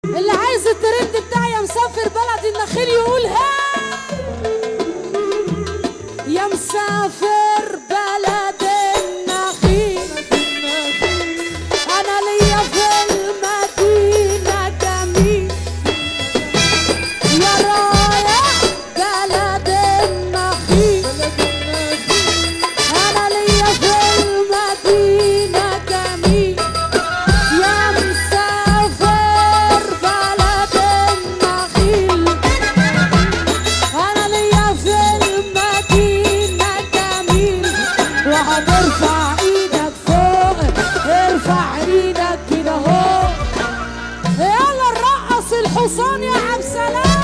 اللي عايز الترند بتاعي يا مسافر بلد النخيل يقول ها يا مسافر بلد النخيل انا ليا في المدينه جميل يا رايح بلد النخيل انا ليا في المدينه جميل يا مسافر بلد النخيل انا ليا في المدينه جميل وهنرفع ايدك فوق ارفع ايدك كده اهو يلا نرقص الحصان يا عبد السلام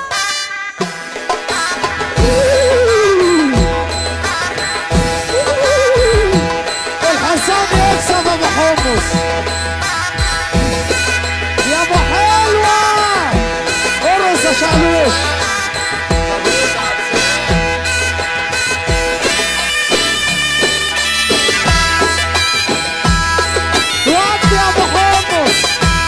الحسام يكسب ابو حمص يا ابو حلوه ارقص يا شعلوش ودي يا ابو حمص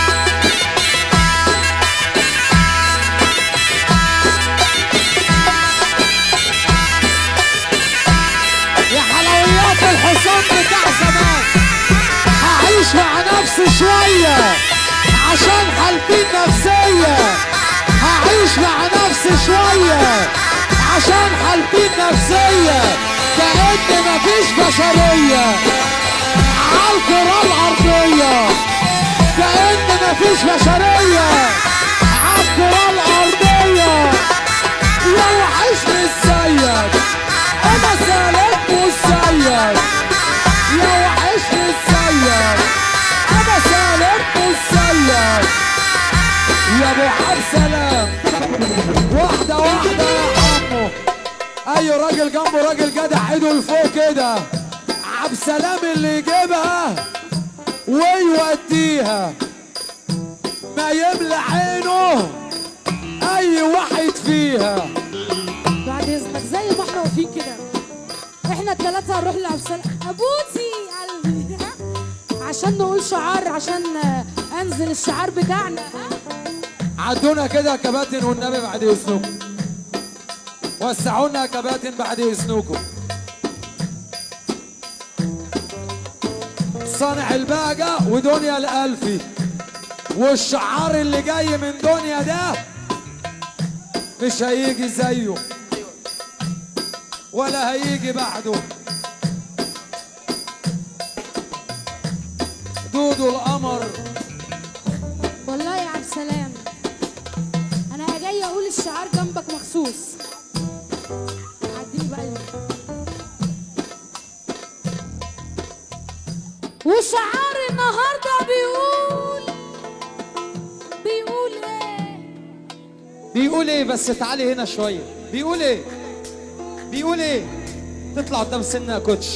يا حلويات الحصان بتاع زمان هعيش مع نفسي شوية عشان حالتي النفسية هعيش مع نفسي شوية عشان حالتي النفسية كأن مفيش بشرية عالكرة الأرضية كأن مفيش بشرية عالكرة الأرضية يا وحشني السيد انا سالك والسيد يا وحشني السيد انا سالك والسيد يا ابو عبد سلام واحدة واحدة يا عمو اي راجل جنبه راجل جدع ايده لفوق كده عبد سلام اللي يجيبها ويوديها ما يملى عينه اي واحد فيها بعد اذنك زي ما احنا واقفين كده احنا الثلاثه هنروح لعبد السلام ابوسي قلبي عشان نقول شعار عشان آه، انزل الشعار بتاعنا عدونا كده يا كباتن والنبي بعد اذنكم وسعونا يا كباتن بعد اذنكم صانع البهجة ودنيا الألفي والشعار اللي جاي من دنيا ده مش هيجي زيه ولا هيجي بعده دودو القمر والله يا عبد السلام انا جاي اقول الشعار جنبك مخصوص عديني بقى ال- وشعار النهارده بيقول بيقول ايه بيقول ايه بس تعالي هنا شوية بيقول ايه بيقول ايه تطلع قدام سنة يا كوتش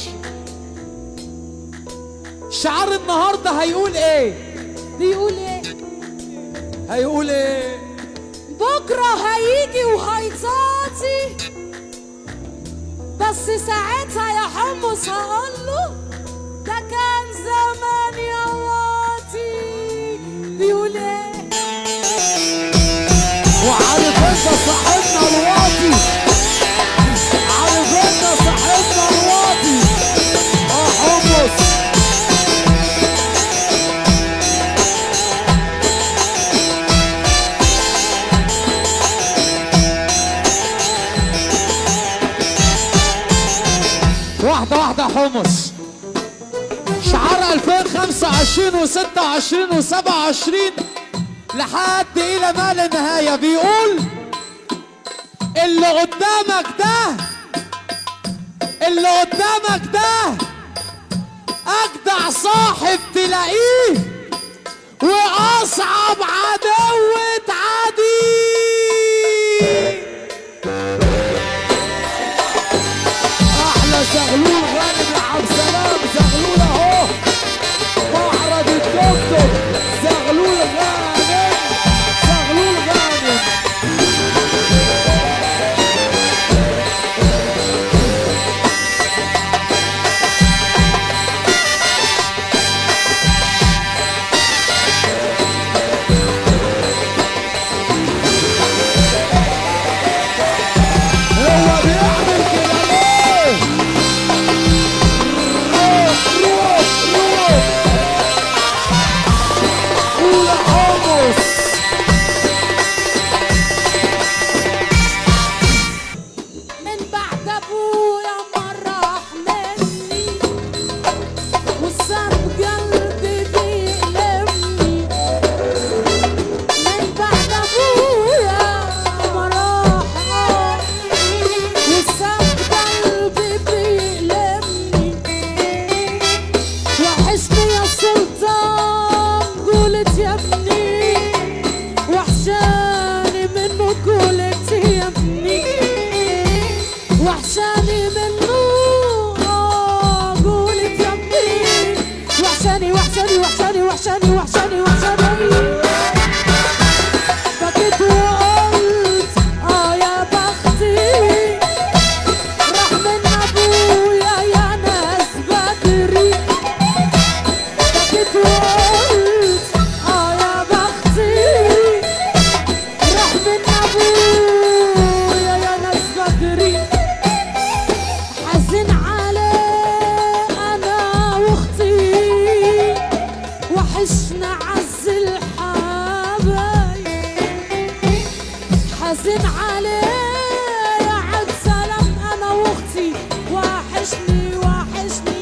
شعار النهاردة هيقول ايه بيقول ايه هيقول ايه بكره هيجي وهيتصاصي بس ساعتها يا حمص هقول له ده كان زمان يا واطي بيقول ايه وعارف انت صاحبنا الواطي عارف انت صاحبنا الواطي اه حمص واحدة واحدة حمص شعار 2025 و26 و27 لحد إلى ما لا نهاية بيقول اللي قدامك ده اللي قدامك ده أجدع صاحب تلاقيه وأصعب عدو تعديه احلى زغلول غانم يا عبد السلام زغلول اهو معرض التوك توك زغلول غانم زغلول غانم وحشاني منه آه، قولت يمي وحشاني وحشاني وحشاني وحشاني وحشاني وحشاني بكيت وقلت اه يا بختي راح من ابويا يا ناس بدري بكيت وقلت اه يا بختي راح من ابويا يا ناس بدري حزن عليه انا واختي وحشنا عز الحبايب حزن عليه يا عبد سلام انا واختي وحشني وحشني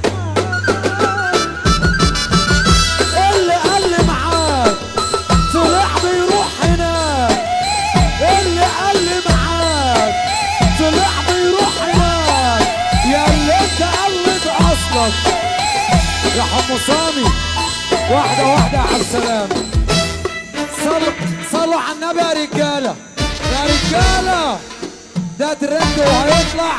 اللي قال لي معاك طلع بيروح هناك اللي قال لي معاك طلع بيروح هناك يا اللي انت قلد اصلك يا حمو سامي واحدة واحدة يا عبد السلام صلوا صلوا على النبي يا رجالة يا رجالة ده ترند وهيطلع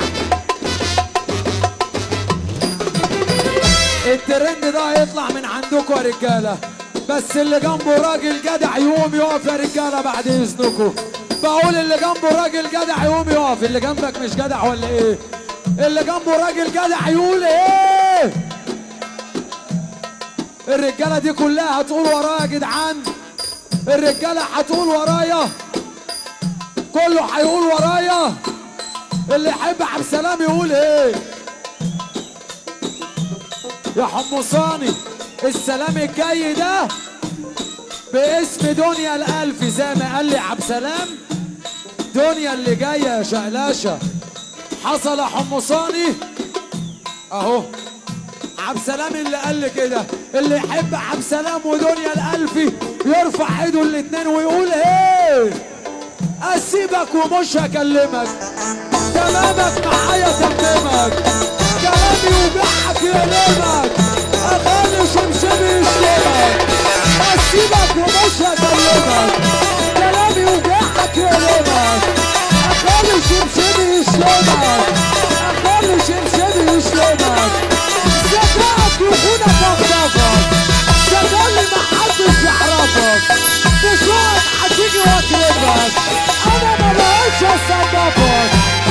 الترند ده هيطلع من عندكم يا رجاله بس اللي جنبه راجل جدع يقوم يقف يا رجاله بعد اذنكم بقول اللي جنبه راجل جدع يقوم يقف اللي جنبك مش جدع ولا ايه اللي جنبه راجل جدع يقول ايه الرجاله دي كلها هتقول ورايا يا جدعان الرجاله هتقول ورايا كله هيقول ورايا اللي يحب عبد السلام يقول ايه يا حمصاني السلام الجاي ده باسم دنيا الألف زي ما قال لي عبد السلام دنيا اللي جاية يا شقلاشة حصل يا حمصاني اهو عبد السلام اللي قال لي كده اللي يحب عبد السلام ودنيا الألفي يرفع ايده الاتنين ويقول ايه اسيبك ومش هكلمك تمامك معايا تمامك كلامي وجعك يلمك اغاني شمشمي يشلمك اسيبك ومش هكلمك كلامي وجعك يلمك اغاني شمشمي يشلمك اغاني شمشمي يشلمك ذكائك يخونك اغضبك ذكائي محدش يعرفك بشوقك هتيجي واكرمك انا ما بقتش اصدقك